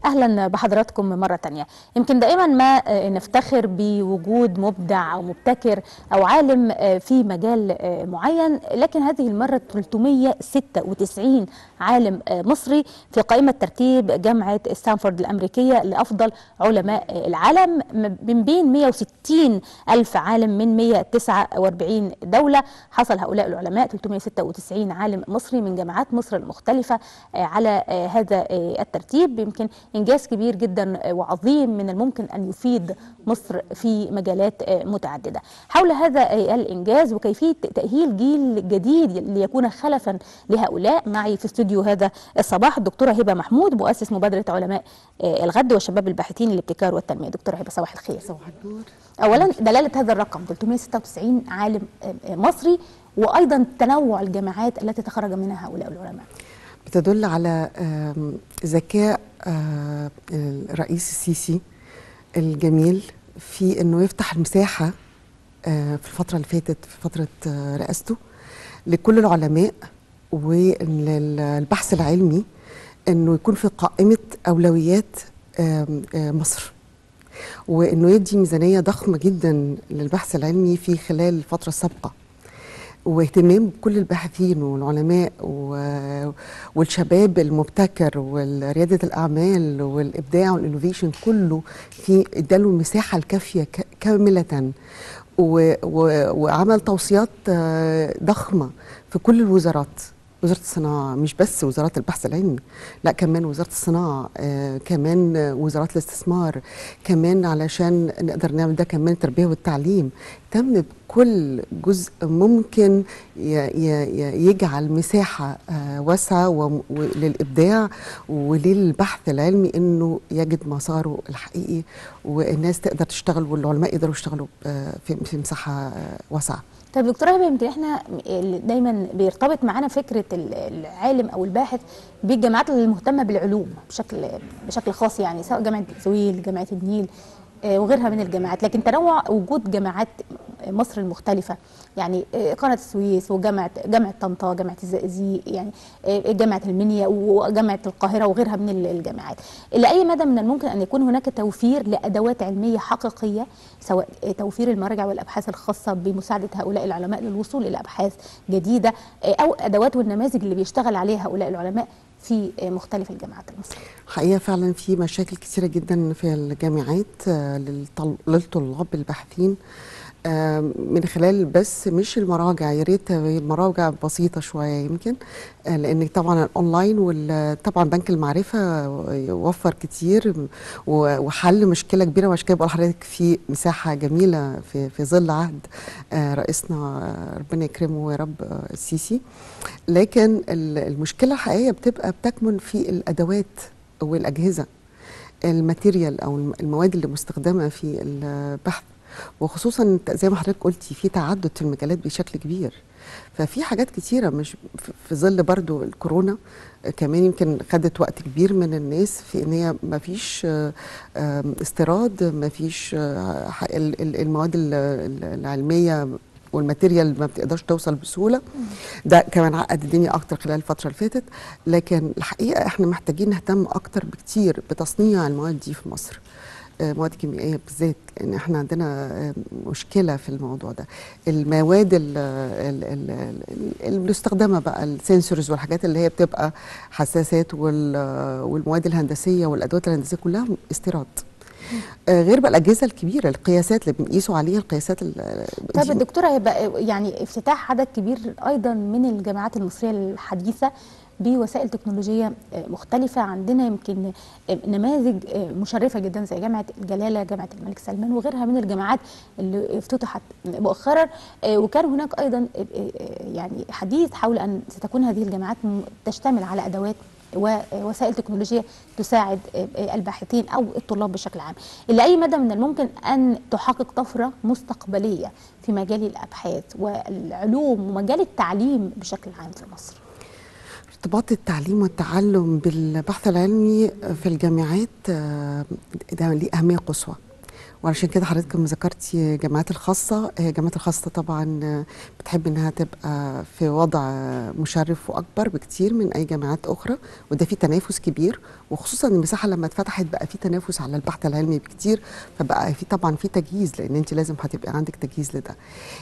اهلا بحضراتكم مره تانية يمكن دائما ما نفتخر بوجود مبدع او مبتكر او عالم في مجال معين لكن هذه المره 396 عالم مصري في قائمه ترتيب جامعه ستانفورد الامريكيه لافضل علماء العالم من بين 160 الف عالم من 149 دوله حصل هؤلاء العلماء 396 عالم مصري من جامعات مصر المختلفه على هذا الترتيب يمكن انجاز كبير جدا وعظيم من الممكن ان يفيد مصر في مجالات متعدده. حول هذا الانجاز وكيفيه تاهيل جيل جديد ليكون خلفا لهؤلاء معي في استوديو هذا الصباح الدكتوره هبه محمود مؤسس مبادره علماء الغد وشباب الباحثين للابتكار والتنميه. دكتوره هبه صباح الخير. صباح النور. اولا دلاله هذا الرقم 396 عالم مصري وايضا تنوع الجامعات التي تخرج منها هؤلاء العلماء. بتدل على ذكاء الرئيس السيسي الجميل في انه يفتح المساحه في الفتره اللي فاتت في فتره رئاسته لكل العلماء والبحث العلمي انه يكون في قائمه اولويات مصر وانه يدي ميزانيه ضخمه جدا للبحث العلمي في خلال الفتره السابقه واهتمام بكل الباحثين والعلماء والشباب المبتكر ورياده الاعمال والابداع والانوفيشن كله في اداله المساحه الكافيه كامله وعمل توصيات ضخمه في كل الوزارات وزاره الصناعه مش بس وزارات البحث العلمي لا كمان وزاره الصناعه آه كمان وزارات الاستثمار كمان علشان نقدر نعمل ده كمان التربيه والتعليم تم بكل جزء ممكن يجعل مساحه آه واسعه للابداع وللبحث العلمي انه يجد مساره الحقيقي والناس تقدر تشتغل والعلماء يقدروا يشتغلوا آه في مساحه واسعه طيب دكتوره هبه يمكن احنا دايما بيرتبط معانا فكره العالم او الباحث بالجامعات المهتمه بالعلوم بشكل بشكل خاص يعني سواء جامعه زويل جامعه النيل وغيرها من الجامعات لكن تنوع وجود جامعات مصر المختلفة يعني قناة السويس وجامعة جامعة طنطا جامعة الزقازيق يعني جامعة المنيا وجامعة القاهرة وغيرها من الجامعات إلى أي مدى من الممكن أن يكون هناك توفير لأدوات علمية حقيقية سواء توفير المراجع والأبحاث الخاصة بمساعدة هؤلاء العلماء للوصول إلى أبحاث جديدة أو أدوات والنماذج اللي بيشتغل عليها هؤلاء العلماء في مختلف الجامعات المصرية حقيقة فعلا في مشاكل كثيرة جدا في الجامعات للطلاب الباحثين من خلال بس مش المراجع يا ريت مراجع بسيطه شويه يمكن لان طبعا الاونلاين وطبعا بنك المعرفه وفر كتير وحل مشكله كبيره وعشان كده بقول لحضرتك في مساحه جميله في في ظل عهد رئيسنا ربنا يكرمه يا رب السيسي لكن المشكله الحقيقيه بتبقى بتكمن في الادوات والاجهزه الماتيريال او المواد اللي مستخدمه في البحث وخصوصا زي ما حضرتك قلتي في تعدد في المجالات بشكل كبير ففي حاجات كتيره مش في ظل برضو الكورونا كمان يمكن خدت وقت كبير من الناس في ان هي ما فيش استيراد ما فيش المواد العلميه والماتيريال ما بتقدرش توصل بسهوله ده كمان عقد الدنيا اكتر خلال الفتره اللي فاتت لكن الحقيقه احنا محتاجين نهتم اكتر بكتير بتصنيع المواد دي في مصر مواد كيميائيه بالذات ان احنا عندنا مشكله في الموضوع ده المواد المستخدمه بقى السنسورز والحاجات اللي هي بتبقى حساسات والمواد الهندسيه والادوات الهندسيه كلها استيراد غير بقى الاجهزه الكبيره القياسات اللي بنقيسوا عليها القياسات طب الدكتوره هيبقى يعني افتتاح عدد كبير ايضا من الجامعات المصريه الحديثه بوسائل تكنولوجيه مختلفه عندنا يمكن نماذج مشرفه جدا زي جامعه الجلاله جامعه الملك سلمان وغيرها من الجامعات اللي افتتحت مؤخرا وكان هناك ايضا يعني حديث حول ان ستكون هذه الجامعات تشتمل على ادوات ووسائل تكنولوجيه تساعد الباحثين او الطلاب بشكل عام الى اي مدى من الممكن ان تحقق طفره مستقبليه في مجال الابحاث والعلوم ومجال التعليم بشكل عام في مصر ارتباط التعليم والتعلم بالبحث العلمي في الجامعات ده ليه أهمية قصوى وعشان كده حضرتك لما ذكرتي الجامعات الخاصه هي الجامعات الخاصه طبعا آه، بتحب انها تبقى في وضع آه، مشرف واكبر بكتير من اي جامعات اخرى وده في تنافس كبير وخصوصا المساحه لما اتفتحت بقى في تنافس على البحث العلمي بكتير فبقى في طبعا في تجهيز لان انت لازم هتبقى عندك تجهيز لده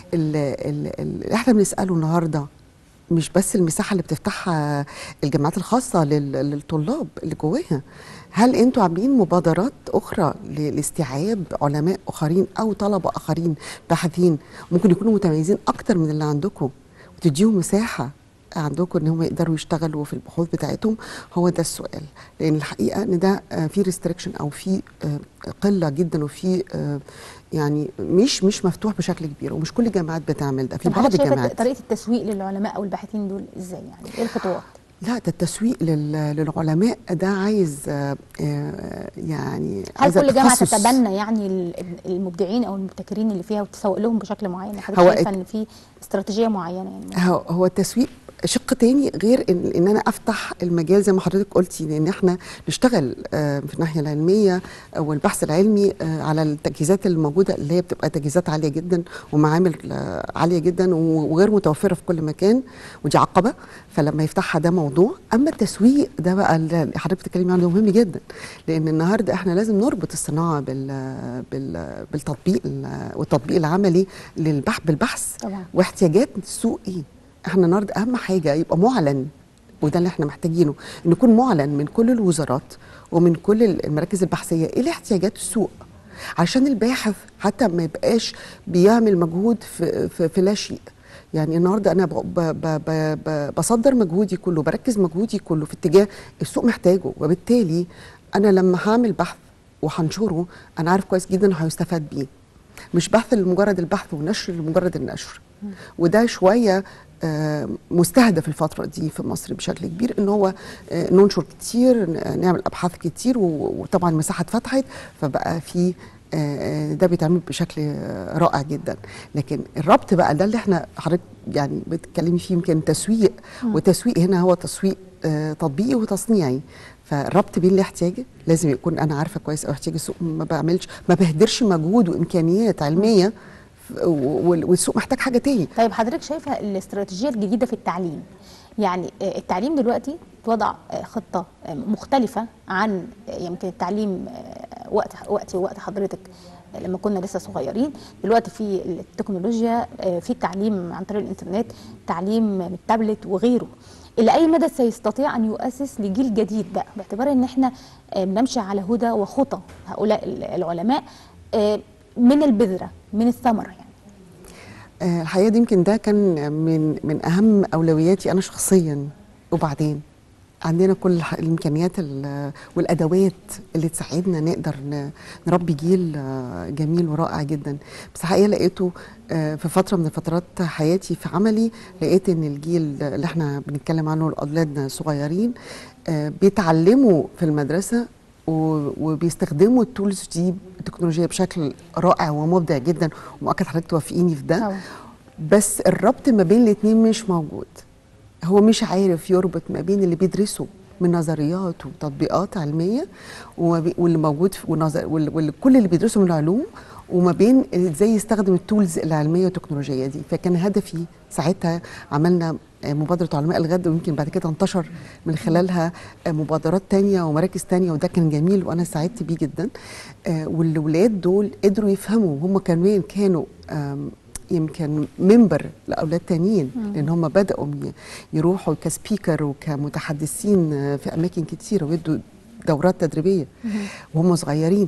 ال- ال- اللي احنا بنساله النهارده مش بس المساحه اللي بتفتحها الجامعات الخاصه لل- للطلاب اللي جواها هل انتوا عاملين مبادرات اخرى ل- لاستيعاب علماء اخرين او طلبه اخرين باحثين ممكن يكونوا متميزين اكتر من اللي عندكم وتديهم مساحه عندكم ان هم يقدروا يشتغلوا في البحوث بتاعتهم هو ده السؤال لان الحقيقه ان ده آه، في ريستريكشن او في آه، قله جدا وفي آه، يعني مش مش مفتوح بشكل كبير ومش كل الجامعات بتعمل ده في طب بعض حضرتك شايفه الجامعات طريقه التسويق للعلماء او الباحثين دول ازاي يعني ايه الخطوات لا ده التسويق لل- للعلماء ده عايز آه، آه، يعني هل عايز كل جامعه تخصص. تتبنى يعني ال- المبدعين او المبتكرين اللي فيها وتسوق لهم بشكل معين يعني حضرتك هو شايفه ان في استراتيجيه معينه يعني هو هو التسويق شق تاني غير ان, إن انا افتح المجال زي ما حضرتك قلتي لان احنا نشتغل آه، في الناحيه العلميه والبحث العلمي آه، على التجهيزات الموجوده اللي هي بتبقى تجهيزات عاليه جدا ومعامل آه، عاليه جدا و- وغير متوفره في كل مكان ودي عقبه فلما يفتحها ده موضوع اما التسويق ده بقى اللي حضرتك بتتكلمي عنه مهم جدا لان النهارده احنا لازم نربط الصناعه بال بال بالتطبيق ال- والتطبيق العملي للبحث بالبحث طبعا واحتياجات السوق ايه احنا النهارده اهم حاجه يبقى معلن وده اللي احنا محتاجينه ان يكون معلن من كل الوزارات ومن كل المراكز البحثيه ايه الاحتياجات السوق عشان الباحث حتى ما يبقاش بيعمل مجهود في, في, في لا شيء يعني النهارده انا ب ب ب ب ب بصدر مجهودي كله بركز مجهودي كله في اتجاه السوق محتاجه وبالتالي انا لما هعمل بحث وهنشره انا عارف كويس جدا هيستفاد بيه مش بحث لمجرد البحث ونشر لمجرد النشر وده شويه آه، مستهدف الفتره دي في مصر بشكل كبير ان هو آه، ننشر كتير ن- نعمل ابحاث كتير و- وطبعا المساحه اتفتحت فبقى في آه، ده بيتعمل بشكل آه، رائع جدا لكن الربط بقى ده اللي احنا حضرتك يعني بتتكلمي فيه يمكن تسويق والتسويق هنا هو تسويق آه، تطبيقي وتصنيعي فالربط بين الاحتياج لازم يكون انا عارفه كويس او احتياج السوق ما بعملش ما بهدرش مجهود وامكانيات علميه ف- وال- والسوق محتاج حاجه تاني طيب حضرتك شايفه الاستراتيجيه الجديده في التعليم يعني آه، التعليم دلوقتي وضع آه، خطه آه، مختلفه عن آه، يمكن التعليم آه، وقت وقتي ووقت حضرتك آه، لما كنا لسه صغيرين دلوقتي في التكنولوجيا آه، في التعليم عن طريق الانترنت تعليم من التابلت وغيره الى اي مدى سيستطيع ان يؤسس لجيل جديد بقى باعتبار ان احنا آه، بنمشي على هدى وخطى هؤلاء العلماء آه، من البذره من الثمره يعني آه، الحقيقه دي يمكن ده كان من من اهم اولوياتي انا شخصيا وبعدين عندنا كل الح- الامكانيات ال- والادوات اللي تساعدنا نقدر ن- نربي جيل آه، جميل ورائع جدا بس الحقيقه لقيته آه، في فتره من فترات حياتي في عملي لقيت ان الجيل اللي احنا بنتكلم عنه اولادنا صغيرين آه، بيتعلموا في المدرسه و- وبيستخدموا التولز دي التكنولوجيا بشكل رائع ومبدع جدا ومؤكد حضرتك توافقيني في ده طبعا بس الربط ما بين الاتنين مش موجود هو مش عارف يربط ما بين اللي بيدرسه من نظريات وتطبيقات علميه وما بي- واللي موجود في ونظر وال- وال- كل اللي بيدرسه من العلوم وما بين ازاي يستخدم التولز العلميه والتكنولوجيه دي فكان هدفي ساعتها عملنا آه، مبادره علماء الغد ويمكن بعد كده انتشر من خلالها آه، مبادرات تانية ومراكز تانية وده كان جميل وانا سعدت بيه جدا آه، والولاد دول قدروا يفهموا هم كمان كانوا آم، يمكن منبر لاولاد تانيين لان هم بداوا ي- يروحوا كسبيكر وكمتحدثين آه، في اماكن كتيره ويدوا دورات تدريبيه وهم صغيرين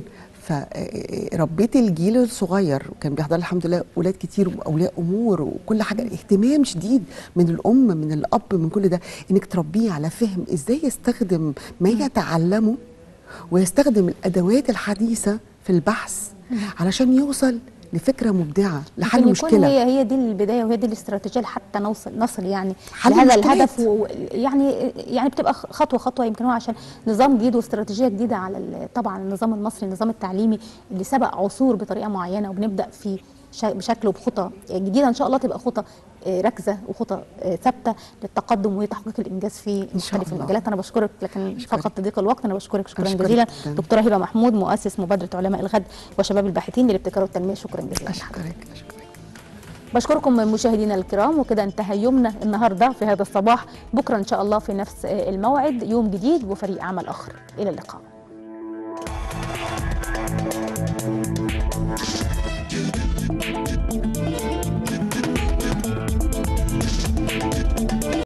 فربيت الجيل الصغير وكان بيحضر لي الحمد لله اولاد كتير واولياء امور وكل حاجه اهتمام شديد من الام من الاب من كل ده انك تربيه على فهم ازاي يستخدم ما يتعلمه ويستخدم الادوات الحديثه في البحث علشان يوصل لفكره مبدعه لحل يمكن يكون مشكله هي هي دي البدايه وهي دي الاستراتيجيه حتى نوصل نصل يعني حل لهذا مشكلات. الهدف و- يعني يعني بتبقى خطوه خطوه يمكن هو عشان نظام جديد واستراتيجيه جديده على ال- طبعا النظام المصري النظام التعليمي اللي سبق عصور بطريقه معينه وبنبدا فيه شا- بشكل وبخطى جديده ان شاء الله تبقى خطى آه، ركزه وخطى آه، ثابته للتقدم وتحقيق الانجاز في شاء مختلف الله. المجالات انا بشكرك لكن أشكرك. فقط تضيق الوقت انا بشكرك شكرا أشكرك جزيلا جداً. دكتوره هبه محمود مؤسس مبادره علماء الغد وشباب الباحثين للابتكار والتنميه شكرا جزيلا اشكرك اشكرك بشكركم مشاهدينا الكرام وكده انتهى يومنا النهارده في هذا الصباح بكره ان شاء الله في نفس الموعد يوم جديد وفريق عمل اخر الى اللقاء